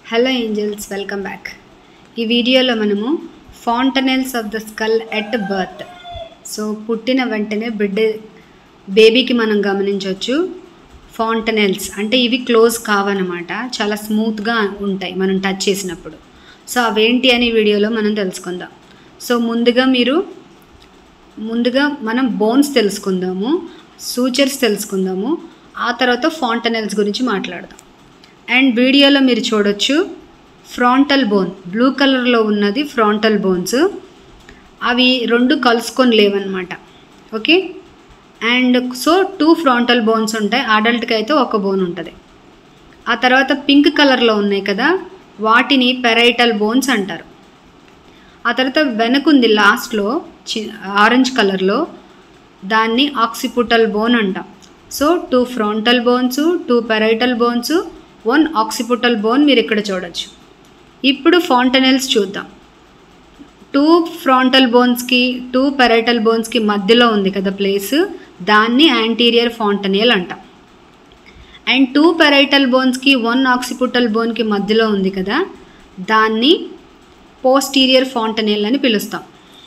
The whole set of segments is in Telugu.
హలో ఏంజల్స్ వెల్కమ్ బ్యాక్ ఈ వీడియోలో మనము fontanelles of the skull at birth so పుట్టిన వెంటనే బిడ్డ బేబీకి మనం గమనించవచ్చు ఫాంటనెల్స్ అంటే ఇవి క్లోజ్ కావన్నమాట చాలా స్మూత్గా ఉంటాయి మనం టచ్ చేసినప్పుడు సో అవేంటి అని ఈ వీడియోలో మనం తెలుసుకుందాం సో ముందుగా మీరు ముందుగా మనం బోన్స్ తెలుసుకుందాము సూచర్స్ తెలుసుకుందాము ఆ తర్వాత ఫాంటనెల్స్ గురించి మాట్లాడదాం అండ్ వీడియోలో మీరు చూడొచ్చు ఫ్రాంటల్ బోన్ బ్లూ కలర్లో ఉన్నది ఫ్రాంటల్ బోన్స్ అవి రెండు కలుసుకొని లేవన్నమాట okay and so two frontal bones ఉంటాయి అడల్ట్కి అయితే ఒక బోన్ ఉంటుంది ఆ తర్వాత పింక్ కలర్లో ఉన్నాయి కదా వాటిని పెరైటల్ బోన్స్ అంటారు ఆ తర్వాత వెనకుంది లాస్ట్లో చి ఆరెంజ్ కలర్లో దాన్ని ఆక్సిపుటల్ బోన్ అంటాం so two frontal bones two parietal bones one occipital bone మీరు ఇక్కడ చూడొచ్చు ఇప్పుడు ఫాంటనెల్స్ చూద్దాం టూ ఫ్రాంటల్ బోన్స్కి టూ పెరైటల్ బోన్స్కి మధ్యలో ఉంది కదా ప్లేస్ దాన్ని యాంటీరియర్ ఫాంటనేల్ అంటాం అండ్ టూ పెరైటల్ బోన్స్కి వన్ ఆక్సిపుటల్ బోన్కి మధ్యలో ఉంది కదా దాన్ని పోస్టీరియర్ ఫాంటనేల్ అని పిలుస్తాం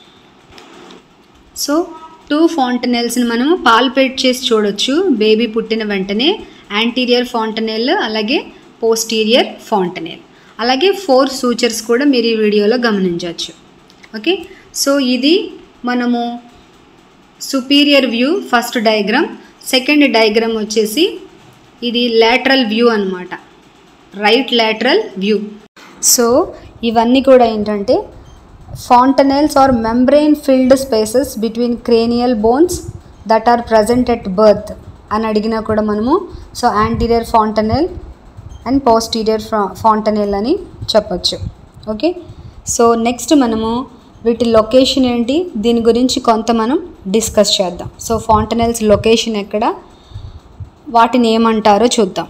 సో టూ ఫాంటనెల్స్ని మనము పాల్పేట్ చేసి చూడొచ్చు బేబీ పుట్టిన వెంటనే యాంటీరియర్ ఫాంటనెల్ అలాగే పోస్టీరియర్ ఫాంటనెల్ అలాగే ఫోర్ సూచర్స్ కూడా మీరు ఈ వీడియోలో గమనించవచ్చు ఓకే సో ఇది మనము superior view first diagram second diagram వచ్చేసి ఇది లాటరల్ వ్యూ అనమాట రైట్ లాటరల్ వ్యూ సో ఇవన్నీ కూడా ఏంటంటే fontanelles are membrane filled spaces between cranial bones that are present at birth అని అడిగినా కూడా మనము so anterior fontanelle and posterior fontanelle అని చెప్పొచ్చు ఓకే సో నెక్స్ట్ మనము వీటి లొకేషన్ ఏంటి దీని గురించి కొంత మనం డిస్కస్ చేద్దాం సో ఫాంటనెల్స్ లొకేషన్ ఎక్కడ వాటిని ఏమంటారో చూద్దాం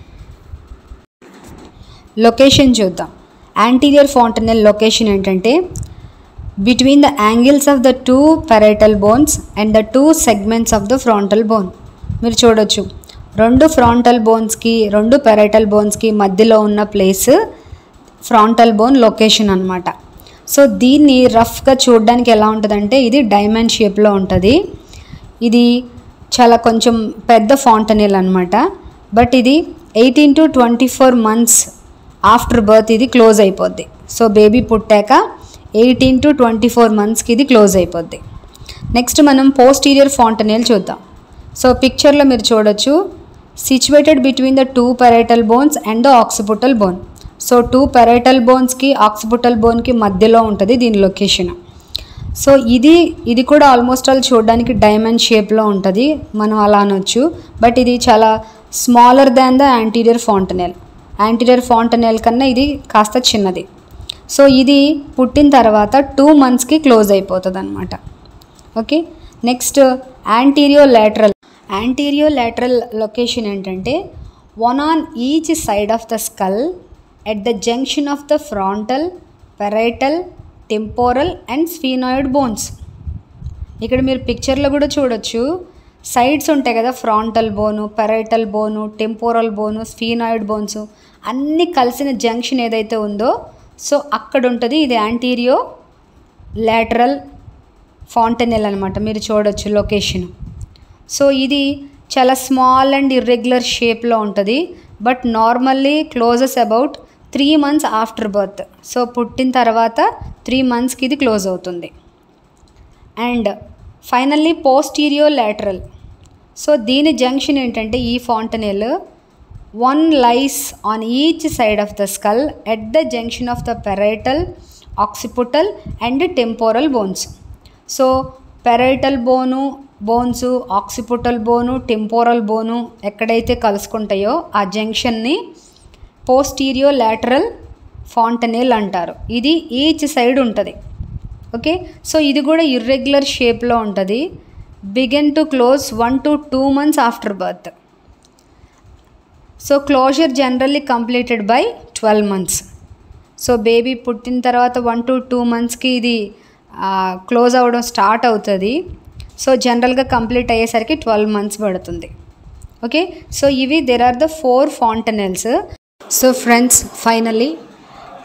లొకేషన్ చూద్దాం యాంటీరియర్ ఫాంటనెల్ లొకేషన్ ఏంటంటే between the angles of the two parietal bones and the two segments of the frontal bone మీరు చూడొచ్చు రెండు ఫ్రాంటల్ బోన్స్కి రెండు పెరైటల్ బోన్స్కి మధ్యలో ఉన్న ప్లేస్ ఫ్రాంటల్ బోన్ లొకేషన్ అనమాట సో దీన్ని రఫ్గా చూడడానికి ఎలా ఉంటుందంటే ఇది డైమండ్ షేప్లో ఉంటుంది ఇది చాలా కొంచెం పెద్ద ఫాంటనెల్ అనమాట బట్ ఇది eighteen to twenty four months after birth ఇది క్లోజ్ అయిపోద్ది సో బేబీ పుట్టాక ఎయిటీన్ టు ట్వంటీ ఫోర్ మంత్స్కి ఇది క్లోజ్ అయిపోద్ది నెక్స్ట్ మనం పోస్టీరియర్ ఫాంటనెల్ చూద్దాం సో పిక్చర్లో మీరు చూడొచ్చు situated between the two parietal bones and the occipital bone so two parietal బోన్స్కి ఆక్సిపుటల్ బోన్కి మధ్యలో ఉంటుంది దీని లొకేషన్ సో ఇది ఇది కూడా ఆల్మోస్ట్ ఆల్ చూడడానికి డైమండ్ షేప్లో ఉంటుంది మనం అలా అనొచ్చు బట్ ఇది చాలా smaller than the anterior fontanelle anterior fontanelle కన్నా ఇది కాస్త చిన్నది సో ఇది పుట్టిన తర్వాత టూ మంత్స్కి క్లోజ్ అయిపోతుంది అనమాట okay next anterior lateral anterior lateral location ఏంటంటే one on each side of the skull at the junction of the frontal parietal temporal and sphenoid bones ఇక్కడ మీరు పిక్చర్లో కూడా చూడొచ్చు సైడ్స్ ఉంటాయి కదా ఫ్రాంటల్ బోను పెరైటల్ బోను టెంపోరల్ బోను స్ఫీనాయిడ్ బోన్స్ అన్నీ కలిసిన జంక్షన్ ఏదైతే ఉందో సో అక్కడ ఉంటుంది ఇది యాంటీరియో లాటరల్ ఫాంటనెల్ అనమాట మీరు చూడొచ్చు లొకేషన్ సో ఇది చాలా స్మాల్ అండ్ ఇర్రెగ్యులర్ షేప్లో ఉంటుంది but normally closes about three months after birth so పుట్టిన తర్వాత త్రీ మంత్స్కి ఇది క్లోజ్ అవుతుంది and finally posterior lateral so దీని జంక్షన్ ఏంటంటే ఈ fontanelle one lies on each side of the skull at the junction of the parietal occipital and temporal bones so parietal bone bones occipital bone temporal bone ఎక్కడైతే కలుసుకుంటాయో ఆ జంక్షన్ని పోస్టీరియో లాటరల్ ఫాంటనెల్ అంటారు ఇది ఈచ్ సైడ్ ఉంటుంది ఓకే సో ఇది కూడా ఇర్రెగ్యులర్ షేప్లో ఉంటుంది begin to close one to two months after birth so closure generally completed by twelve months so baby పుట్టిన తర్వాత వన్ టు టూ మంత్స్కి ఇది క్లోజ్ అవ్వడం స్టార్ట్ అవుతుంది సో జనరల్గా కంప్లీట్ అయ్యేసరికి ట్వెల్వ్ మంత్స్ పడుతుంది ఓకే సో ఇవి there are the four fontanelles so friends finally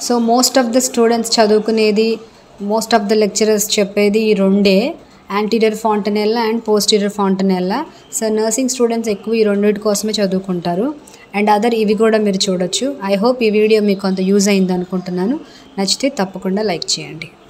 so most of the students చదువుకునేది మోస్ట్ ఆఫ్ ద లెక్చరర్స్ చెప్పేది ఈ రెండే anterior fontanella and posterior fontanella so nursing students ఎక్కువ ఈ రెండింటి కోసమే చదువుకుంటారు అండ్ అదర్ ఇవి కూడా మీరు చూడొచ్చు ఐ హోప్ ఈ వీడియో మీకు కొంత యూజ్ అయింది అనుకుంటున్నాను నచ్చితే తప్పకుండా లైక్ చేయండి